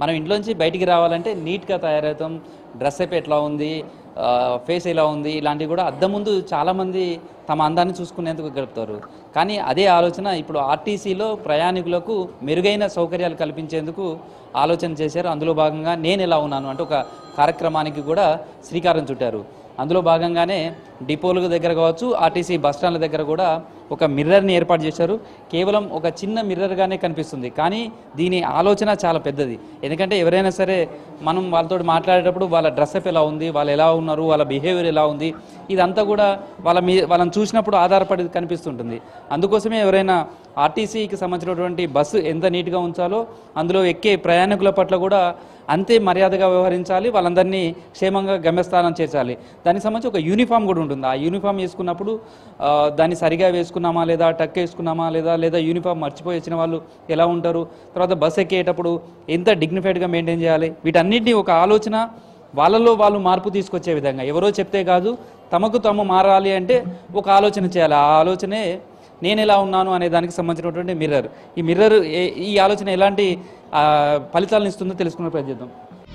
మనం ఇంట్లోంచి బయటికి రావాలంటే నీట్గా తయారవుతాం డ్రెస్ అప్ ఎట్లా ఉంది ఆ, ఫేస్ ఎలా ఉంది ఇలాంటివి కూడా అద్దం ముందు చాలామంది తమ అందాన్ని చూసుకునేందుకు గడుపుతారు కానీ అదే ఆలోచన ఇప్పుడు ఆర్టీసీలో ప్రయాణికులకు మెరుగైన సౌకర్యాలు కల్పించేందుకు ఆలోచన చేశారు అందులో భాగంగా నేను ఎలా ఉన్నాను అంటే ఒక కార్యక్రమానికి కూడా శ్రీకారం చుట్టారు అందులో భాగంగానే డిపోల దగ్గర కావచ్చు ఆర్టీసీ బస్ స్టాండ్ల దగ్గర కూడా ఒక మిర్రర్ని ఏర్పాటు చేశారు కేవలం ఒక చిన్న మిర్రర్గానే కనిపిస్తుంది కానీ దీని ఆలోచన చాలా పెద్దది ఎందుకంటే ఎవరైనా సరే మనం వాళ్ళతో మాట్లాడేటప్పుడు వాళ్ళ డ్రెస్అప్ ఎలా ఉంది వాళ్ళు ఎలా ఉన్నారు వాళ్ళ బిహేవియర్ ఎలా ఉంది ఇదంతా కూడా వాళ్ళ మీ వాళ్ళని చూసినప్పుడు ఆధారపడి కనిపిస్తుంటుంది అందుకోసమే ఎవరైనా ఆర్టీసీకి సంబంధించినటువంటి బస్సు ఎంత నీట్గా ఉంచాలో అందులో ఎక్కే ప్రయాణికుల పట్ల కూడా అంతే మర్యాదగా వ్యవహరించాలి వాళ్ళందరినీ క్షేమంగా గమ్యస్థానం చేర్చాలి దానికి సంబంధించి ఒక యూనిఫామ్ కూడా ఉంటుంది ఆ యూనిఫామ్ వేసుకున్నప్పుడు ఆ, దాన్ని సరిగా వేసుకున్నామా లేదా టక్ వేసుకున్నామా లేదా లేదా యూనిఫామ్ మర్చిపోయి వచ్చిన వాళ్ళు ఎలా ఉంటారు తర్వాత బస్ ఎక్కేటప్పుడు ఎంత డిగ్నిఫైడ్గా మెయింటైన్ చేయాలి వీటన్నిటిని ఒక ఆలోచన వాళ్ళలో వాళ్ళు మార్పు తీసుకొచ్చే విధంగా ఎవరో చెప్తే కాదు తమకు తాము మారాలి అంటే ఒక ఆలోచన చేయాలి ఆ ఆలోచనే నేను ఎలా ఉన్నాను అనే దానికి సంబంధించినటువంటి మిర్రర్ ఈ మిర్రర్ ఏ- ఈ ఆలోచన ఎలాంటి ఆ, ఫలితాలను ఇస్తుందో తెలుసుకునే ప్రయత్నిద్దాం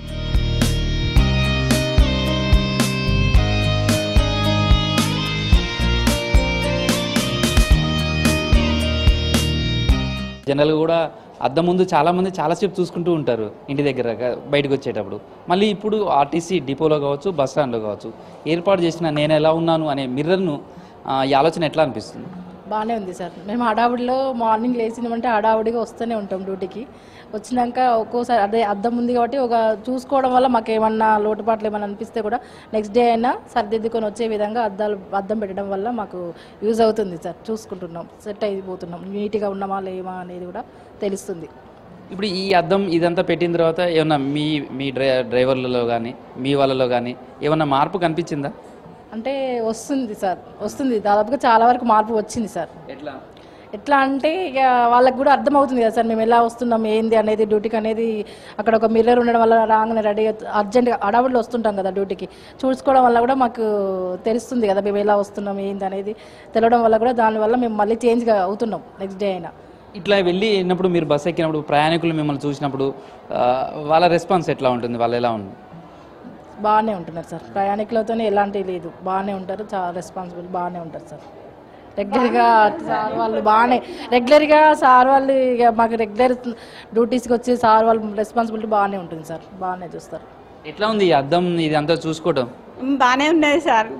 జనరల్గా కూడా అద్దం ముందు చాలామంది చాలాసేపు చూసుకుంటూ ఉంటారు ఇంటి దగ్గర గా- బయటకు వచ్చేటప్పుడు మళ్ళీ ఇప్పుడు ఆర్టీసీ డిపోలో కావచ్చు బస్ స్టాండ్లో కావచ్చు ఏర్పాటు చేసిన నేను ఎలా ఉన్నాను అనే మిర్రర్ను ఆ, ఈ ఆలోచన ఎట్లా అనిపిస్తుంది బాగానే ఉంది సార్ మేము హడావుడిలో మార్నింగ్ లేచినామంటే హడావుడిగా వస్తూనే ఉంటాం డ్యూటీకి వచ్చినాక ఒక్కోసారి అదే అద్దం ఉంది కాబట్టి ఒక చూసుకోవడం వల్ల మాకు ఏమన్నా లోటుపాట్లు ఏమన్నా అనిపిస్తే కూడా నెక్స్ట్ డే అయినా సరిదిద్దుకొని వచ్చే విధంగా అద్దాలు అద్దం పెట్టడం వల్ల మాకు యూజ్ అవుతుంది సార్ చూసుకుంటున్నాం సెట్ అయిపోతున్నాం నీట్గా ఉన్నామా లేమా అనేది కూడా తెలుస్తుంది ఇప్పుడు ఈ అద్దం ఇదంతా పెట్టిన తర్వాత ఏమన్నా మీ మీ డ్రై డ్రైవర్లలో కానీ మీ వాళ్ళలో కానీ ఏమన్నా మార్పు కనిపించిందా అంటే వస్తుంది సార్ వస్తుంది దాదాపుగా చాలా వరకు మార్పు వచ్చింది సార్ ఎట్లా ఎట్లా అంటే ఇక వాళ్ళకి కూడా అర్థమవుతుంది కదా సార్ మేము ఎలా వస్తున్నాం ఏంది అనేది డ్యూటీకి అనేది అక్కడ ఒక మిర్రర్ ఉండడం వల్ల రాగానే రెడీ అర్జెంట్గా అడవుల్లో వస్తుంటాం కదా డ్యూటీకి చూసుకోవడం వల్ల కూడా మాకు తెలుస్తుంది కదా మేము ఎలా వస్తున్నాం ఏంది అనేది తెలవడం వల్ల కూడా దానివల్ల మేము మళ్ళీ చేంజ్గా అవుతున్నాం నెక్స్ట్ డే అయినా ఇట్లా వెళ్ళి వెళ్ళినప్పుడు మీరు బస్ ఎక్కినప్పుడు ప్రయాణికులు మిమ్మల్ని చూసినప్పుడు ఆ, వాళ్ళ రెస్పాన్స్ ఎట్లా ఉంటుంది వాళ్ళు ఎలా ఉంటుంది బాగానే ఉంటున్నారు సార్ ప్రయాణికులతోనే ఎలాంటి లేదు బాగానే ఉంటారు చాలా రెస్పాన్సిబుల్ బాగానే ఉంటారు సార్ రెగ్యులర్గా సార్ వాళ్ళు బాగానే రెగ్యులర్గా సార్ వాళ్ళు ఇక మాకు రెగ్యులర్ డ్యూటీస్కి వచ్చి సార్ వాళ్ళు రెస్పాన్సిబిలిటీ బాగానే ఉంటుంది సార్ బాగానే చూస్తారు ఎట్లా ఉంది ఈ అద్దం ఇది అంతా చూసుకోవడం మ్, బాగానే ఉన్నది సార్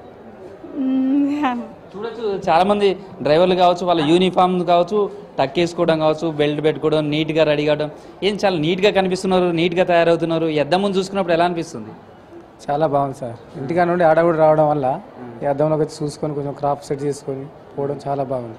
మ్, చూడొచ్చు చాలా మంది డ్రైవర్లు కావచ్చు వాళ్ళ యూనిఫామ్ కావచ్చు టక్ వేసుకోవడం కావచ్చు బెల్ట్ పెట్టుకోవడం నీట్గా రెడీ కావడం ఏం చాలా నీట్గా కనిపిస్తున్నారు నీట్గా తయారవుతున్నారు ఈ అద్దం ముందు చూసుకున్నప్పుడు ఎలా అనిపిస్తుంది చాలా బాగుంది సార్ ఇంటికా నుండి ఆడవుడు రావడం వల్ల ఈ అద్దంలోకి వచ్చి చూసుకొని కొంచెం క్రాప్ సెట్ చేసుకొని పోవడం చాలా బాగుంది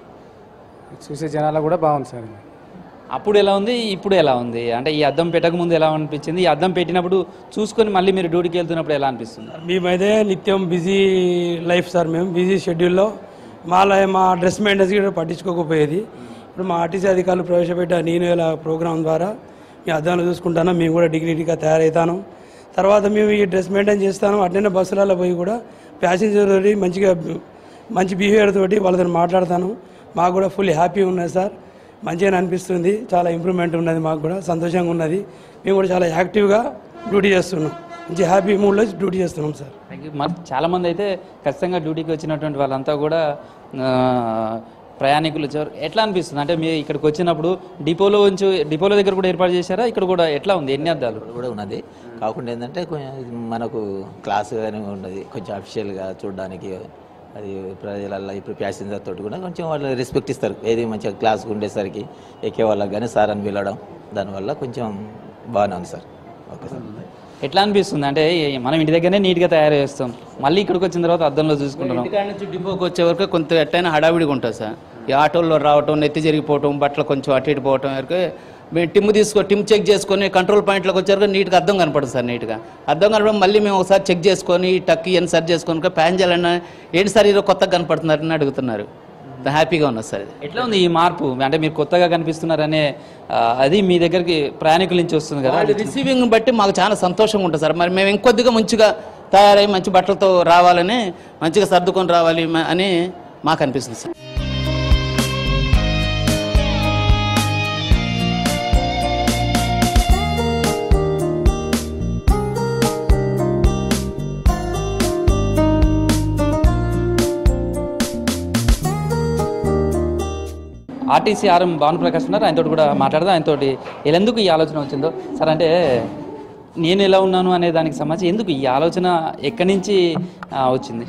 చూసే జనాలకు కూడా బాగుంది సార్ ఇది అప్పుడు ఎలా ఉంది ఇప్పుడు ఎలా ఉంది అంటే ఈ అద్దం పెట్టక ముందు ఎలా అనిపించింది ఈ అద్దం పెట్టినప్పుడు చూసుకొని మళ్ళీ మీరు డ్యూటీకి వెళ్తున్నప్పుడు ఎలా అనిపిస్తుంది మేమైతే నిత్యం బిజీ లైఫ్ సార్ మేము బిజీ షెడ్యూల్లో మాలో మా డ్రెస్ మెయింటెన్స్ కూడా పట్టించుకోకపోయేది ఇప్పుడు మా ఆర్టీసీ అధికారులు ప్రవేశపెట్ట నేను ఇలా ప్రోగ్రాం ద్వారా మీ అద్దాలు చూసుకుంటాను మేము కూడా డిగ్నిటీగా తయారవుతాను తర్వాత మేము ఈ డ్రెస్ మెయింటైన్ చేస్తాను అట్లనే బస్సులలో పోయి కూడా ప్యాసింజర్ మంచిగా మంచి బిహేవియర్ తోటి వాళ్ళతో మాట్లాడతాను మాకు కూడా ఫుల్ హ్యాపీ ఉన్నది సార్ మంచిగా అనిపిస్తుంది చాలా ఇంప్రూవ్మెంట్ ఉన్నది మాకు కూడా సంతోషంగా ఉన్నది మేము కూడా చాలా యాక్టివ్గా డ్యూటీ చేస్తున్నాం మంచి హ్యాపీ మూడ్లో డ్యూటీ చేస్తున్నాం సార్ థ్యాంక్ యూ మరి చాలామంది అయితే ఖచ్చితంగా డ్యూటీకి వచ్చినటువంటి వాళ్ళంతా కూడా ఆ, ప్రయాణికులు వచ్చారు ఎట్లా అనిపిస్తుంది అంటే మీరు ఇక్కడికి వచ్చినప్పుడు డిపోలో ఉంచి డిపోలో దగ్గర కూడా ఏర్పాటు చేశారా ఇక్కడ కూడా ఎట్లా ఉంది ఎన్ని అద్దాలు కూడా ఉన్నది కాకుండా ఏంటంటే కొంచెం మనకు క్లాస్గానే ఉన్నది కొంచెం అఫిషియల్గా చూడడానికి అది ప్రజలల్లో ఇప్పుడు ప్యాసింజర్ తోటి కూడా కొంచెం వాళ్ళు రెస్పెక్ట్ ఇస్తారు ఏది మంచిగా క్లాస్గా ఉండేసరికి ఎక్కే వాళ్ళకి కానీ సార్ అని పిలవడం దానివల్ల కొంచెం బాగానే ఉంది సార్ ఓకే సార్ ఎట్లా అనిపిస్తుంది అంటే ఈ- మనం ఇంటి దగ్గరనే నీట్గా తయారు చేస్తాం మళ్ళీ ఇక్కడికి వచ్చిన తర్వాత అద్దంలో చూసుకుంటున్నాం ఇంటికాడ నుంచి డిపోకి వచ్చే వరకు కొంత ఎట్టైనా హడావిడిగా ఉంటుంది సార్ ఈ ఆటోల్లో రావటం నెత్తి జరిగిపోవటం బట్టలు కొంచెం అటు ఇటు పోవటం వరకు మేము టిమ్ తీసుకో టిమ్ చెక్ చేసుకొని కంట్రోల్ పాయింట్లోకి వచ్చారు నీట్గా అద్దం కనపడదు సార్ నీట్గా అద్దం కనపడడం మళ్ళీ మేము ఒకసారి చెక్ చేసుకొని ఈ టక్ ఇవన్నీ సరి చేసుకొని ప్యాసింజర్లు అన్న ఏంటి సార్ ఈరోజు కొత్తగా కనపడుతున్నారని అడుగుతున్నారు హ్యాపీగా ఉన్నది సార్ ఇది ఎట్లా ఉంది ఈ మార్పు అంటే మీరు కొత్తగా కనిపిస్తున్నారనే ఆ, అది మీ దగ్గరికి ప్రయాణికుల నుంచి వస్తుంది కదా వాళ్ళ రిసీవింగ్ బట్టి మాకు చాలా సంతోషంగా ఉంటుంది సార్ మరి మేము ఇంకొద్దిగా మంచిగా తయారై మంచి బట్టలతో రావాలని మంచిగా సర్దుకొని రావాలి మ- అని మాకు అనిపిస్తుంది సార్ ఆర్టీసీ ఆర్ఎం భానుప్రకాష్ ఉన్నారు ఆయనతో కూడా మాట్లాడదాం ఆయనతో ఎందుకు ఈ ఆలోచన వచ్చిందో సార్ అంటే నేను ఎలా ఉన్నాను అనే దానికి సంబంధించి ఎందుకు ఈ ఆలోచన ఎక్కడి నుంచి ఆ, వచ్చింది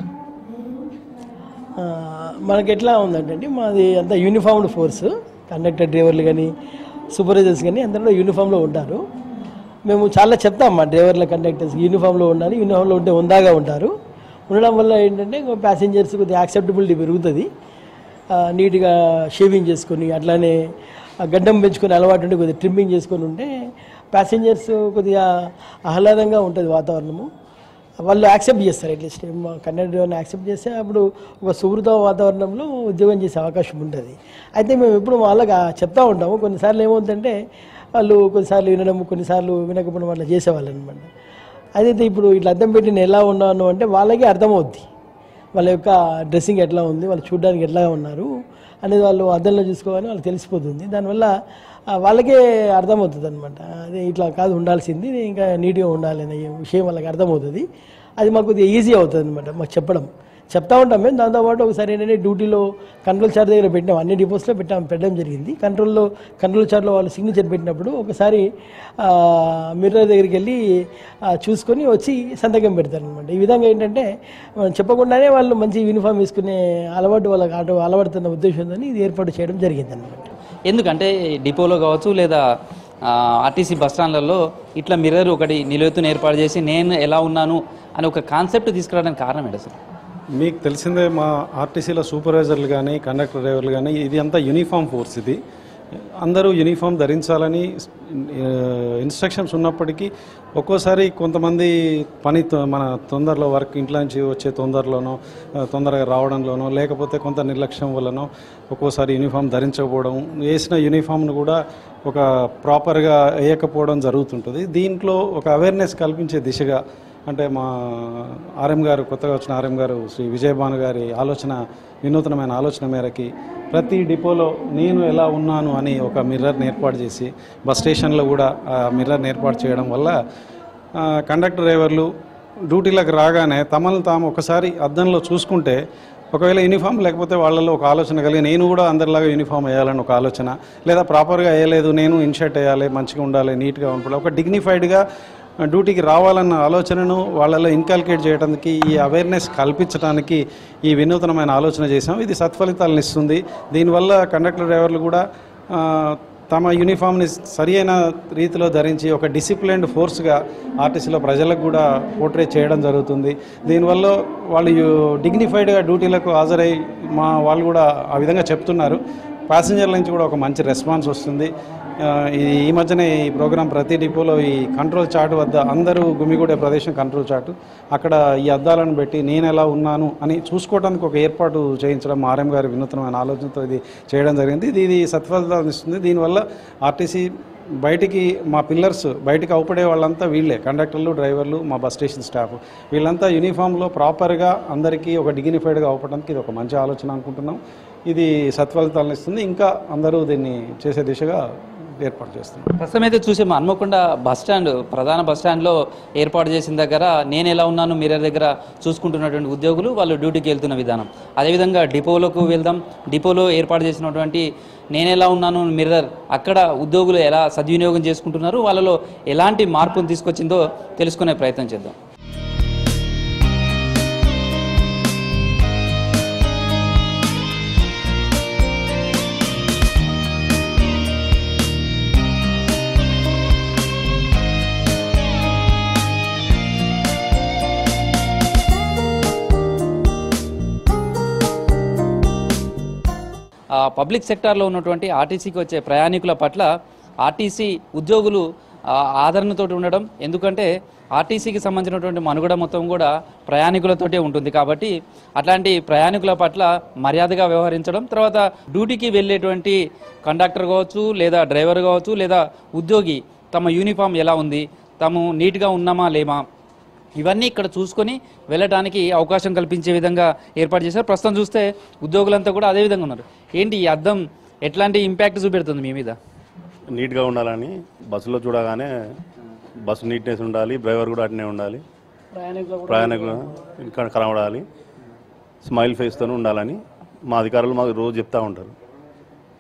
ఆ, మనకి ఎట్లా ఉందంటే అండి మాది అంతా యూనిఫామ్డ్ ఫోర్స్ కండక్టర్ డ్రైవర్లు కానీ సూపర్వైజర్స్ కానీ అందరూ యూనిఫామ్లో ఉంటారు మేము చాలా చెప్తాం మా డ్రైవర్ల కండక్టర్స్ యూనిఫామ్లో ఉండాలి యూనిఫామ్లో ఉంటే ఉందాగా ఉంటారు ఉండడం వల్ల ఏంటంటే ప్యాసింజర్స్ కొద్దిగా యాక్సెప్టబిలిటీ పెరుగుతుంది ఆ, నీట్గా షేవింగ్ చేసుకొని అట్లానే ఆ గడ్డం పెంచుకొని అలవాటు ఉంటే కొద్దిగా ట్రిమ్మింగ్ చేసుకొని ఉంటే ప్యాసింజర్స్ కొద్దిగా ఆహ్లాదంగా ఉంటుంది వాతావరణము వాళ్ళు యాక్సెప్ట్ చేస్తారు అట్లీస్ట్ కన్నడ యాక్సెప్ట్ చేస్తే అప్పుడు ఒక సుహృత వాతావరణంలో ఉద్యోగం చేసే అవకాశం ఉంటుంది అయితే మేము ఎప్పుడు వాళ్ళకి ఆ చెప్తా ఉంటాము కొన్నిసార్లు ఏమవుతుందంటే వాళ్ళు కొన్నిసార్లు వినడం కొన్నిసార్లు వినకపోవడం అట్లా చేసేవాళ్ళు అనమాట అదైతే ఇప్పుడు ఇట్లా అర్థం పెట్టి నేను ఎలా ఉన్నాను అంటే వాళ్ళకి అర్థమవుద్ది వాళ్ళ యొక్క డ్రెస్సింగ్ ఎట్లా ఉంది వాళ్ళు చూడడానికి ఎట్లా ఉన్నారు అనేది వాళ్ళు అద్దంలో చూసుకోగానే వాళ్ళకి తెలిసిపోతుంది దానివల్ల ఆ, వాళ్ళకే అర్థమవుతుంది అనమాట అదే ఇట్లా కాదు ఉండాల్సింది ఇంకా నీట్గా ఉండాలి అనే విషయం వాళ్ళకి అర్థమవుతుంది అది మాకు కొద్దిగా ఈజీ అవుతుంది అనమాట మాకు చెప్పడం చెప్తా ఉంటాం మేము దాంతోపాటు ఒకసారి ఏంటంటే డ్యూటీలో కంట్రోల్ చార్జ్ దగ్గర పెట్టాం అన్ని డిపోస్లో పెట్టాం పెట్టడం జరిగింది కంట్రోల్లో కంట్రోల్ చార్జ్లో వాళ్ళు సిగ్నేచర్ పెట్టినప్పుడు ఒకసారి మిర్రర్ దగ్గరికి వెళ్ళి ఆ, చూసుకొని వచ్చి సంతకం పెడతారు అనమాట ఈ విధంగా ఏంటంటే మనం చెప్పకుండానే వాళ్ళు మంచి యూనిఫామ్ వేసుకునే అలవాటు వాళ్ళకి ఆటో అలవడుతున్న ఉద్దేశంతో ఇది ఏర్పాటు చేయడం జరిగింది అనమాట ఎందుకంటే డిపోలో కావచ్చు లేదా ఆ, ఆర్టీసీ బస్ స్టాండ్లలో ఇట్లా మిర్రర్ ఒకటి నిలువెత్తున ఏర్పాటు చేసి నేను ఎలా ఉన్నాను అని ఒక కాన్సెప్ట్ తీసుకురావడానికి కారణం ఏంటి అసలు మీకు తెలిసిందే మా ఆర్టీసీలో సూపర్వైజర్లు కానీ కండక్టర్ డ్రైవర్లు కానీ ఇది అంతా యూనిఫామ్ ఫోర్స్ ఇది అందరూ యూనిఫామ్ ధరించాలని ఆ, ఇన్స్ట్రక్షన్స్ ఉన్నప్పటికీ ఒక్కోసారి కొంతమంది పని తొ- మన తొందరలో వర్క్ ఇంట్లో నుంచి వచ్చే తొందరలోనో ఆ, తొందరగా రావడంలోనో లేకపోతే కొంత నిర్లక్ష్యం వల్లనో ఒక్కోసారి యూనిఫామ్ ధరించకపోవడం వేసిన యూనిఫామ్ను కూడా ఒక ప్రాపర్గా వేయకపోవడం జరుగుతుంటుంది దీంట్లో ఒక అవేర్నెస్ కల్పించే దిశగా అంటే మా ఆర్ఎం గారు కొత్తగా వచ్చిన ఆర్ఎం గారు శ్రీ విజయభాను గారి ఆలోచన వినూతనమైన ఆలోచన మేరకి ప్రతి డిపోలో నేను ఎలా ఉన్నాను అని ఒక మిర్రర్ని ఏర్పాటు చేసి బస్ స్టేషన్లో కూడా ఆ మిర్రర్ని ఏర్పాటు చేయడం వల్ల ఆ, కండక్టర్ డ్రైవర్లు డ్యూటీలకు రాగానే తమను తాము ఒకసారి అద్దంలో చూసుకుంటే ఒకవేళ యూనిఫామ్ లేకపోతే వాళ్ళలో ఒక ఆలోచన కలిగి నేను కూడా అందరిలాగా యూనిఫామ్ వేయాలని ఒక ఆలోచన లేదా ప్రాపర్గా వేయలేదు నేను ఇన్షర్ట్ వేయాలి మంచిగా ఉండాలి నీట్గా ఉండాలి ఒక డిగ్నిఫైడ్గా డ్యూటీకి రావాలన్న ఆలోచనను వాళ్ళలో ఇన్కల్కేట్ చేయడానికి ఈ అవేర్నెస్ కల్పించడానికి ఈ వినూతనమైన ఆలోచన చేసాం ఇది సత్ఫలితాలను ఇస్తుంది దీనివల్ల కండక్టర్ డ్రైవర్లు కూడా ఆ, తమ యూనిఫామ్ని సరి అయిన రీతిలో ధరించి ఒక డిసిప్లైన్డ్ ఫోర్స్గా ఆర్టీసీలో ప్రజలకు కూడా పోర్ట్రే చేయడం జరుగుతుంది దీనివల్ల వాళ్ళు డిగ్నిఫైడ్గా డ్యూటీలకు హాజరై మా వాళ్ళు కూడా ఆ విధంగా చెప్తున్నారు ప్యాసింజర్ల నుంచి కూడా ఒక మంచి రెస్పాన్స్ వస్తుంది ఆ, ఈ ఈ మధ్యనే ఈ ప్రోగ్రాం ప్రతి డిపోలో ఈ కంట్రోల్ చార్ట్ వద్ద అందరూ గుమిగూడే ప్రదేశం కంట్రోల్ చార్ట్ అక్కడ ఈ అద్దాలను పెట్టి నేను ఎలా ఉన్నాను అని చూసుకోవడానికి ఒక ఏర్పాటు చేయించడం ఆర్ఎం గారి వినూత్నమైన ఆలోచనతో ఇది చేయడం జరిగింది ఇది ఇది సత్ఫలితాలను ఇస్తుంది దీనివల్ల ఆర్టీసీ బయటికి మా పిల్లర్స్ బయటికి అవుపడే వాళ్ళంతా వీళ్ళే కండక్టర్లు డ్రైవర్లు మా బస్ స్టేషన్ స్టాఫ్ వీళ్ళంతా యూనిఫామ్లో ప్రాపర్గా అందరికీ ఒక డిగ్నిఫైడ్గా అవ్వడానికి ఇది ఒక మంచి ఆలోచన అనుకుంటున్నాం ఇది సత్ఫలితాలను ఇస్తుంది ఇంకా అందరూ దీన్ని చేసే దిశగా ఏర్పాటు చేస్తున్నాం ప్రస్తుతం అయితే చూసాము హన్మకొండ బస్ స్టాండ్ ప్రధాన బస్ స్టాండ్లో ఏర్పాటు చేసిన దగ్గర నేను ఎలా ఉన్నాను మిర్రర్ దగ్గర చూసుకుంటున్నటువంటి ఉద్యోగులు వాళ్ళు డ్యూటీకి వెళ్తున్న విధానం అదేవిధంగా డిపోలకు వెళ్దాం డిపోలో ఏర్పాటు చేసినటువంటి నేను ఎలా ఉన్నాను మిర్రర్ అక్కడ ఉద్యోగులు ఎలా సద్వినియోగం చేసుకుంటున్నారు వాళ్ళలో ఎలాంటి మార్పును తీసుకొచ్చిందో తెలుసుకునే ప్రయత్నం చేద్దాం ఆ, పబ్లిక్ సెక్టార్లో ఉన్నటువంటి ఆర్టీసీకి వచ్చే ప్రయాణికుల పట్ల ఆర్టీసీ ఉద్యోగులు ఆ, ఆదరణతో ఉండడం ఎందుకంటే ఆర్టీసీకి సంబంధించినటువంటి మనుగడ మొత్తం కూడా ప్రయాణికులతోటే ఉంటుంది కాబట్టి అట్లాంటి ప్రయాణికుల పట్ల మర్యాదగా వ్యవహరించడం తర్వాత డ్యూటీకి వెళ్ళేటువంటి కండక్టర్ కావచ్చు లేదా డ్రైవర్ కావచ్చు లేదా ఉద్యోగి తమ యూనిఫామ్ ఎలా ఉంది తాము నీట్గా ఉన్నామా లేమా ఇవన్నీ ఇక్కడ చూసుకొని వెళ్ళడానికి అవకాశం కల్పించే విధంగా ఏర్పాటు చేశారు ప్రస్తుతం చూస్తే ఉద్యోగులంతా కూడా అదే విధంగా ఉన్నారు ఏంటి ఈ అద్దం ఎట్లాంటి ఇంపాక్ట్ చూపెడుతుంది మీ మీద నీట్గా ఉండాలని బస్సులో చూడగానే బస్సు నీట్నెస్ ఉండాలి డ్రైవర్ కూడా అట్నే ఉండాలి ప్రయాణికులు ఇక్కడ కనబడాలి స్మైల్ ఫేస్తో ఉండాలని మా అధికారులు మాకు రోజు చెప్తా ఉంటారు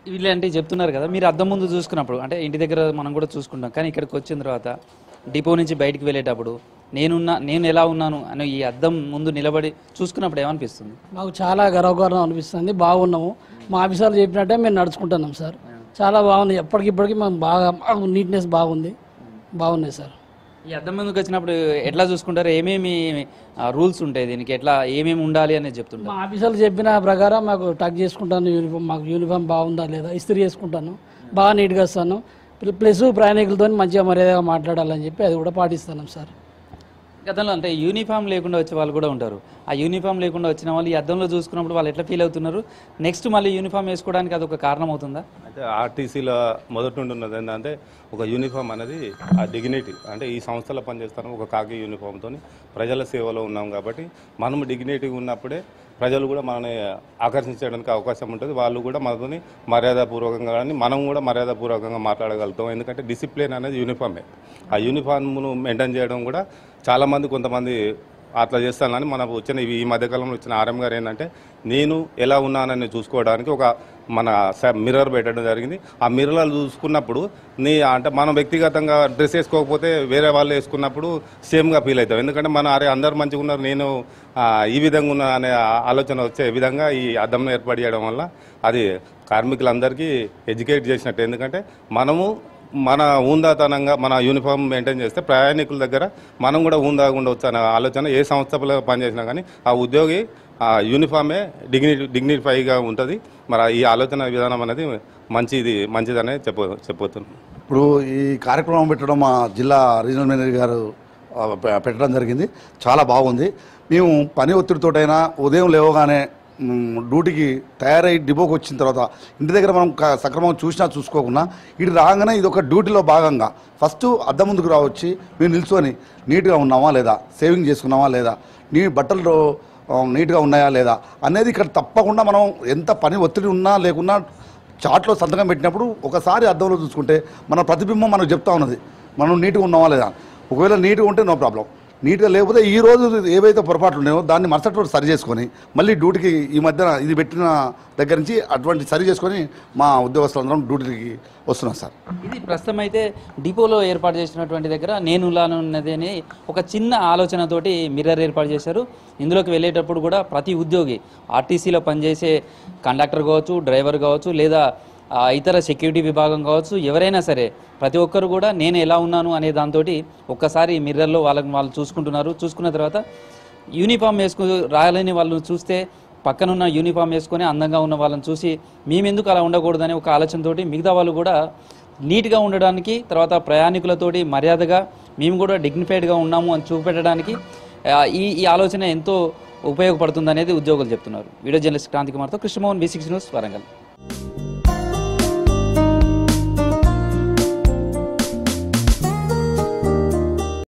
వీళ్ళంటే చెప్తున్నారు కదా మీరు అద్దం ముందు చూసుకున్నప్పుడు అంటే ఇంటి దగ్గర మనం కూడా చూసుకుంటాం కానీ ఇక్కడికి వచ్చిన తర్వాత డిపో నుంచి బయటికి వెళ్ళేటప్పుడు నేనున్నా నేను ఎలా ఉన్నాను అని ఈ అద్దం ముందు నిలబడి చూసుకున్నప్పుడు ఏమనిపిస్తుంది మాకు చాలా గర్వకారణం అనిపిస్తుంది బాగున్నాము మా ఆఫీసర్లు చెప్పినట్టే మేము నడుచుకుంటున్నాం సార్ చాలా బాగుంది ఎప్పటికిప్పటికి మేము బాగా మాకు నీట్నెస్ బాగుంది బాగున్నాయి సార్ ఈ అద్దం ముందుకు వచ్చినప్పుడు ఎట్లా చూసుకుంటారు ఏమేమి రూల్స్ ఉంటాయి దీనికి ఎట్లా ఏమేమి ఉండాలి అనేది చెప్తుంటారు మా ఆఫీసర్లు చెప్పిన ప్రకారం మాకు టక్ చేసుకుంటాను యూనిఫామ్ మాకు యూనిఫామ్ బాగుందా లేదా ఇస్త్రీ చేసుకుంటాను బాగా నీట్గా వస్తాను ప్లస్ ప్రయాణికులతో మంచిగా మర్యాదగా మాట్లాడాలని చెప్పి అది కూడా పాటిస్తున్నాం సార్ గతంలో అంటే యూనిఫామ్ లేకుండా వచ్చే వాళ్ళు కూడా ఉంటారు ఆ యూనిఫామ్ లేకుండా వచ్చిన వాళ్ళు ఈ అద్దంలో చూసుకున్నప్పుడు వాళ్ళు ఎట్లా ఫీల్ అవుతున్నారు నెక్స్ట్ మళ్ళీ యూనిఫామ్ వేసుకోవడానికి అది ఒక కారణం అవుతుందా అయితే ఆర్టీసీలో మొదటి నుండి ఉన్నది ఏంటంటే ఒక యూనిఫామ్ అనేది ఆ డిగ్నిటీ అంటే ఈ సంస్థలో పనిచేస్తాను ఒక కాకి యూనిఫామ్తో ప్రజల సేవలో ఉన్నాం కాబట్టి మనం డిగ్నిటీగా ఉన్నప్పుడే ప్రజలు కూడా మనని ఆకర్షించడానికి అవకాశం ఉంటుంది వాళ్ళు కూడా మనతోని మర్యాదపూర్వకంగా కానీ మనం కూడా మర్యాదపూర్వకంగా మాట్లాడగలుగుతాం ఎందుకంటే డిసిప్లిన్ అనేది యూనిఫామే ఆ యూనిఫామ్ను మెయింటైన్ చేయడం కూడా చాలామంది కొంతమంది అట్లా చేస్తానని మన వచ్చిన ఈ మధ్యకాలంలో వచ్చిన ఆర్ఎం గారు ఏంటంటే నేను ఎలా ఉన్నానని చూసుకోవడానికి ఒక మన మిర్రర్ పెట్టడం జరిగింది ఆ మిర్రర్ చూసుకున్నప్పుడు నీ అంటే మనం వ్యక్తిగతంగా డ్రెస్ వేసుకోకపోతే వేరే వాళ్ళు వేసుకున్నప్పుడు సేమ్గా ఫీల్ అవుతాం ఎందుకంటే మన అరే అందరు మంచిగా ఉన్నారు నేను ఆ, ఈ విధంగా ఉన్నా అనే ఆలోచన వచ్చే విధంగా ఈ అద్దం ఏర్పాటు చేయడం వల్ల అది కార్మికులందరికీ ఎడ్యుకేట్ చేసినట్టు ఎందుకంటే మనము మన ఊందాతనంగా మన యూనిఫామ్ మెయింటైన్ చేస్తే ప్రయాణికుల దగ్గర మనం కూడా ఊందాగా ఉండవచ్చు అనే ఆలోచన ఏ సంస్థలో పనిచేసినా కానీ ఆ ఉద్యోగి ఆ యూనిఫామే డిగ్ని డిగ్నిఫైగా ఉంటుంది మరి ఈ ఆలోచన విధానం అనేది మంచిది మంచిదనే చెప్ప చెప్పబోతున్నాను ఇప్పుడు ఈ కార్యక్రమం పెట్టడం మా జిల్లా రీజనల్ మేనేజర్ గారు ఆ, పె- పెట్టడం జరిగింది చాలా బాగుంది మేము పని ఒత్తిడితోటైనా ఉదయం లేవగానే మ్, డ్యూటీకి తయారై డిపోకి వచ్చిన తర్వాత ఇంటి దగ్గర మనం క- సక్రమంగా చూసినా చూసుకోకుండా ఇటు రాగానే ఇది ఒక డ్యూటీలో భాగంగా ఫస్ట్ అద్దం ముందుకు రావచ్చి మేము నిల్చొని నీట్గా ఉన్నామా లేదా సేవింగ్ చేసుకున్నామా లేదా నీ బట్టలు ఆ, నీట్గా ఉన్నాయా లేదా అనేది ఇక్కడ తప్పకుండా మనం ఎంత పని ఒత్తిడి ఉన్నా లేకున్నా చాట్లో సంతకం పెట్టినప్పుడు ఒకసారి అద్దంలో చూసుకుంటే మన ప్రతిబింబం మనకు చెప్తా ఉన్నది మనం నీట్గా ఉన్నామా లేదా ఒకవేళ నీట్గా ఉంటే నో ప్రాబ్లం నీట్గా లేకపోతే ఈ రోజు ఏవైతే పొరపాట్లు ఉన్నాయో దాన్ని మరుసటి రోజు సరి చేసుకొని మళ్ళీ డ్యూటీకి ఈ మధ్యన ఇది పెట్టిన దగ్గర నుంచి అటువంటి సరి చేసుకొని మా ఉద్యోగస్తులందరం డ్యూటీకి వస్తున్నాం సార్ ఇది ప్రస్తుతం అయితే డిపోలో ఏర్పాటు చేసినటువంటి దగ్గర నేను లాను ఉన్నది అని ఒక చిన్న ఆలోచనతోటి మిర్రర్ ఏర్పాటు చేశారు ఇందులోకి వెళ్ళేటప్పుడు కూడా ప్రతి ఉద్యోగి ఆర్టీసీలో పనిచేసే కండక్టర్ కావచ్చు డ్రైవర్ కావచ్చు లేదా ఆ, ఇతర సెక్యూరిటీ విభాగం కావచ్చు ఎవరైనా సరే ప్రతి ఒక్కరు కూడా నేను ఎలా ఉన్నాను అనే దాంతో ఒక్కసారి మిర్రర్లో వాళ్ళని వాళ్ళు చూసుకుంటున్నారు చూసుకున్న తర్వాత యూనిఫామ్ వేసుకు రాలేని వాళ్ళు చూస్తే పక్కనున్న యూనిఫామ్ వేసుకొని అందంగా ఉన్న వాళ్ళని చూసి మేమెందుకు అలా ఉండకూడదనే ఒక ఆలోచనతోటి మిగతా వాళ్ళు కూడా నీట్గా ఉండడానికి తర్వాత ప్రయాణికులతోటి మర్యాదగా మేము కూడా డిగ్నిఫైడ్గా ఉన్నాము అని చూపెట్టడానికి ఆ, ఈ ఈ ఆలోచన ఎంతో ఉపయోగపడుతుంది అనేది ఉద్యోగులు చెప్తున్నారు వీడియో జర్నలిస్ట్ క్రాంతి కుమార్తో Krishnamohan B six news Warangal